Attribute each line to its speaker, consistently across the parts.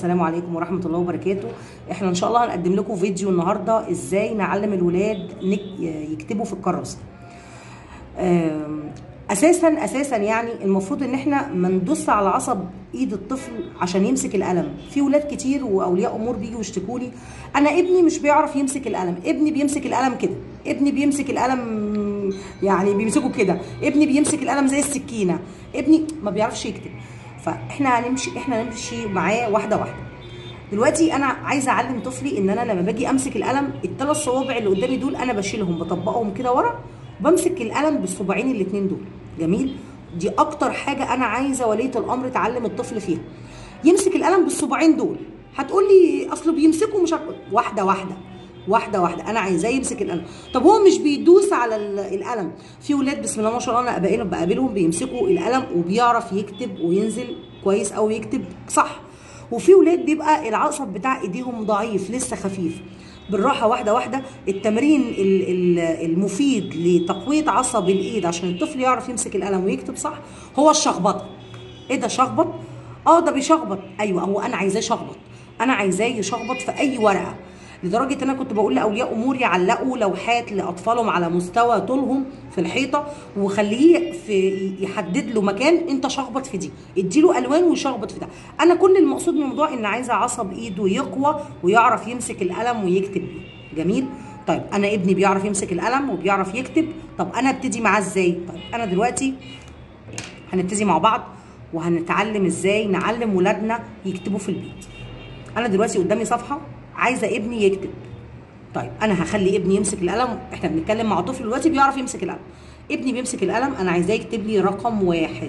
Speaker 1: السلام عليكم ورحمة الله وبركاته احنا ان شاء الله هنقدم لكم فيديو النهاردة ازاي نعلم الولاد نك- يكتبوا في الكراسة آم، اساسا اساسا يعني المفروض ان احنا ما ندوس على عصب ايد الطفل عشان يمسك القلم في ولاد كتير واولياء امور بيجوا يشتكوا لي انا ابني مش بيعرف يمسك القلم ابني بيمسك القلم كده ابني بيمسك القلم يعني بيمسكه كده ابني بيمسك القلم زي السكينه ابني ما بيعرفش يكتب فاحنا هنمشي احنا هنمشي معاه واحده واحده دلوقتي انا عايزه اعلم طفلي ان انا لما باجي امسك القلم الثلاث صوابع اللي قدامي دول انا بشيلهم بطبقهم كده ورا وبمسك القلم بالصباعين الاثنين دول جميل دي اكتر حاجه انا عايزه وليه الامر تعلم الطفل فيها يمسك القلم بالصباعين دول هتقول لي اصله بيمسكوا مش عارف- واحده واحده واحده واحده انا عايزاه يمسك القلم طب هو مش بيدوس على ال- القلم في ولاد بسم الله ما شاء الله انا بقابلهم بقابلهم بيمسكوا القلم وبيعرف يكتب وينزل كويس او يكتب صح وفي ولاد بيبقى العصب بتاع ايديهم ضعيف لسه خفيف بالراحه واحده واحده التمرين ال- ال- المفيد لتقويه عصب الايد عشان الطفل يعرف يمسك القلم ويكتب صح هو الشخبطه ايه ده شخبط اه ده بيشخبط ايوه هو انا عايزاه يشخبط انا عايزاه يشخبط في اي ورقه لدرجه ان انا كنت بقول لاولياء امور يعلقوا لوحات لاطفالهم على مستوى طولهم في الحيطه وخليه في يحدد له مكان انت شخبط في دي اديله الوان ويشخبط في ده انا كل المقصود من الموضوع ان عايزه عصب ايده يقوى ويعرف يمسك القلم ويكتب بيه جميل طيب انا ابني بيعرف يمسك القلم وبيعرف يكتب طب انا ابتدي معاه ازاي طيب انا دلوقتي هنبتدي مع بعض وهنتعلم ازاي نعلم ولادنا يكتبوا في البيت انا دلوقتي قدامي صفحه عايزه ابني يكتب طيب انا هخلي ابني يمسك القلم احنا بنتكلم مع طفل دلوقتي بيعرف يمسك القلم ابني بيمسك القلم انا عايزاه يكتب لي رقم واحد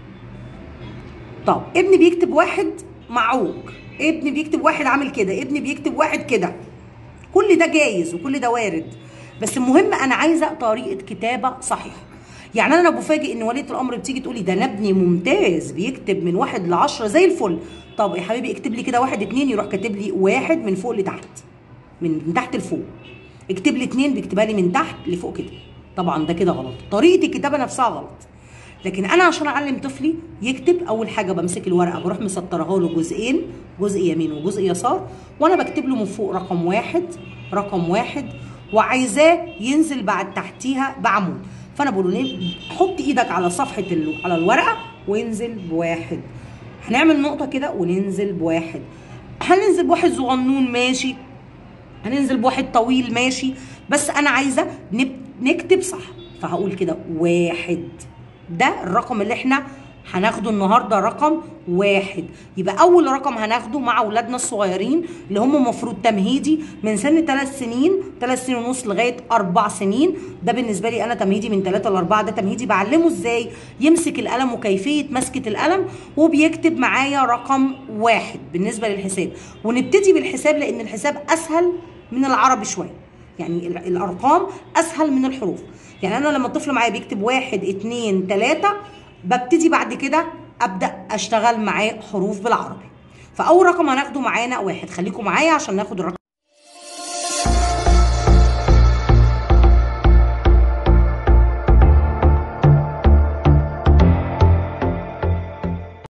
Speaker 1: طب ابني بيكتب واحد معوج ابني بيكتب واحد عامل كده ابني بيكتب واحد كده كل ده جايز وكل ده وارد بس المهم انا عايزه طريقه كتابه صحيحه يعني انا بفاجئ ان وليه الامر بتيجي تقولي ده انا ابني ممتاز بيكتب من واحد لعشرة زي الفل طب يا حبيبي اكتب لي كده واحد اتنين يروح كاتب لي واحد من فوق لتحت من من تحت لفوق اكتب لي اتنين بيكتبها لي من تحت لفوق كده طبعا ده كده غلط طريقه الكتابه نفسها غلط لكن انا عشان اعلم طفلي يكتب اول حاجه بمسك الورقه بروح مسطرها له جزئين جزء يمين وجزء يسار وانا بكتب له من فوق رقم واحد رقم واحد وعايزاه ينزل بعد تحتيها بعمود فانا بقول له نم- حط ايدك على صفحه ال- على الورقه وانزل بواحد هنعمل نقطه كده وننزل بواحد هننزل بواحد صغنون ماشي هننزل بواحد طويل ماشي بس انا عايزه نب- نكتب صح فهقول كده واحد ده الرقم اللي احنا هناخده النهارده رقم واحد يبقى اول رقم هناخده مع اولادنا الصغيرين اللي هم مفروض تمهيدي من سن ثلاث سنين ثلاث سنين ونص لغايه اربع سنين ده بالنسبه لي انا تمهيدي من ثلاثه لاربعه ده تمهيدي بعلمه ازاي يمسك القلم وكيفيه مسكه القلم وبيكتب معايا رقم واحد بالنسبه للحساب ونبتدي بالحساب لان الحساب اسهل من العربي شويه يعني ال- الارقام اسهل من الحروف يعني انا لما الطفل معايا بيكتب واحد اتنين تلاته ببتدي بعد كده ابدا اشتغل معاه حروف بالعربي فاول رقم هناخده معانا واحد خليكم معايا عشان ناخد الرقم